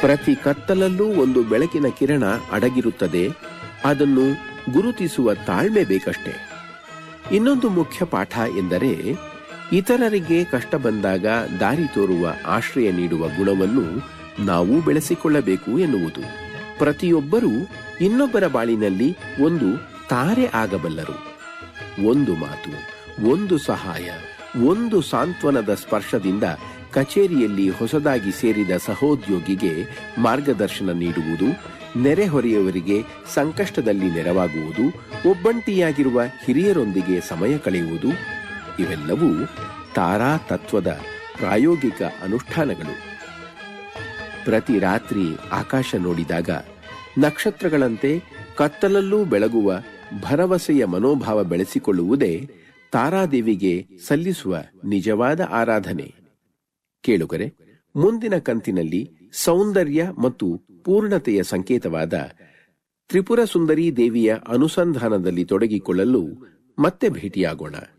ಪ್ರತಿ ಕತ್ತಲಲ್ಲೂ ಒಂದು ಬೆಳಕಿನ ಕಿರಣ ಅಡಗಿರುತ್ತದೆ ಅದನ್ನು ಗುರುತಿಸುವ ತಾಳ್ಮೆ ಬೇಕಷ್ಟೇ ಇನ್ನೊಂದು ಮುಖ್ಯ ಪಾಠ ಎಂದರೆ ಇತರರಿಗೆ ಕಷ್ಟ ಬಂದಾಗ ದಾರಿ ತೋರುವ ಆಶ್ರಯ ನೀಡುವ ಗುಣವನ್ನು ನಾವು ಬೆಳೆಸಿಕೊಳ್ಳಬೇಕು ಎನ್ನುವುದು ಪ್ರತಿಯೊಬ್ಬರೂ ಇನ್ನೊಬ್ಬರ ಬಾಳಿನಲ್ಲಿ ಒಂದು ತಾರೆ ಆಗಬಲ್ಲರು ಒಂದು ಮಾತು ಒಂದು ಸಹಾಯ ಒಂದು ಸಾಂತ್ವನದ ಸ್ಪರ್ಶದಿಂದ ಕಚೇರಿಯಲ್ಲಿ ಹೊಸದಾಗಿ ಸೇರಿದ ಸಹೋದ್ಯೋಗಿಗೆ ಮಾರ್ಗದರ್ಶನ ನೀಡುವುದು ನೆರೆಹೊರೆಯವರಿಗೆ ಸಂಕಷ್ಟದಲ್ಲಿ ನೆರವಾಗುವುದು ಒಬ್ಬಂಟಿಯಾಗಿರುವ ಹಿರಿಯರೊಂದಿಗೆ ಸಮಯ ಕಳೆಯುವುದು ಇವೆಲ್ಲವೂ ತಾರಾ ತತ್ವದ ಪ್ರಾಯೋಗಿಕ ಅನುಷ್ಠಾನಗಳು ಪ್ರತಿ ರಾತ್ರಿ ಆಕಾಶ ನೋಡಿದಾಗ ನಕ್ಷತ್ರಗಳಂತೆ ಕತ್ತಲಲ್ಲೂ ಬೆಳಗುವ ಭರವಸೆಯ ಮನೋಭಾವ ಬೆಳೆಸಿಕೊಳ್ಳುವುದೇ ತಾರಾದೇವಿಗೆ ಸಲ್ಲಿಸುವ ನಿಜವಾದ ಆರಾಧನೆ ಕೇಳುಗರೆ ಮುಂದಿನ ಕಂತಿನಲ್ಲಿ ಸೌಂದರ್ಯ ಮತ್ತು ಪೂರ್ಣತೆಯ ಸಂಕೇತವಾದ ತ್ರಿಪುರ ಸುಂದರಿ ದೇವಿಯ ಅನುಸಂಧಾನದಲ್ಲಿ ತೊಡಗಿಕೊಳ್ಳಲು ಮತ್ತೆ ಭೇಟಿಯಾಗೋಣ